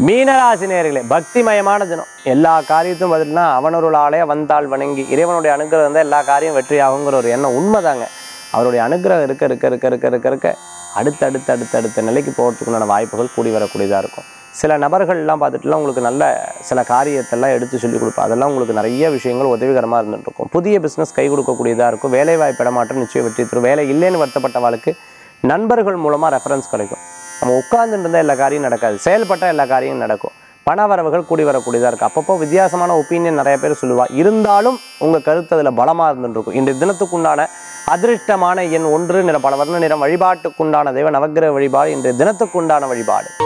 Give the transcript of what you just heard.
மீனராசி நேர்களே பக்திமயமான தினம் எல்லா காரியத்தையும் பார்த்தீங்கன்னா அவனொருளாலே வந்தால் வணங்கி இறைவனுடைய அனுகிரகம் இருந்தால் எல்லா காரியம் வெற்றியாகுங்கிற ஒரு எண்ணம் உண்மைதாங்க அவருடைய அனுகிரகம் இருக்க இருக்க இருக்க இருக்க இருக்க இருக்க அடுத்த அடுத்த அடுத்த அடுத்த நிலைக்கு போகிறதுக்குண்டான வாய்ப்புகள் கூடி வரக்கூடியதாக இருக்கும் சில நபர்கள்லாம் பார்த்துட்டுலாம் உங்களுக்கு நல்ல சில காரியத்தெல்லாம் எடுத்து சொல்லிக் கொடுப்பா அதெல்லாம் உங்களுக்கு நிறைய விஷயங்கள் உதவிகரமாக இருந்துட்டு இருக்கும் புதிய பிஸ்னஸ் கை கொடுக்கக்கூடியதாக இருக்கும் வேலை வாய்ப்பு இடமாற்றம் நிச்சயம் வெற்றி தரும் வேலை இல்லைன்னு வருத்தப்பட்டவாளுக்கு நண்பர்கள் மூலமாக ரெஃபரன்ஸ் கிடைக்கும் நம்ம உட்கார்ந்துட்டு இருந்தால் எல்லா காரியம் நடக்காது செயல்பட்ட எல்லா காரியம் நடக்கும் பண வரவுகள் கூடி வரக்கூடியதாக இருக்குது அப்பப்போ வித்தியாசமான ஒப்பீனியன் நிறைய பேர் சொல்லுவா இருந்தாலும் உங்கள் கருத்து அதில் பலமாக இருந்துருக்கும் இன்றைய தினத்துக்குண்டான அதிருஷ்டமான எண் ஒன்று நிற பல வர்ண நிறம் வழிபாட்டுக்குண்டான தெய்வ நவக்கிரக வழிபாடு இன்றைய தினத்துக்குண்டான வழிபாடு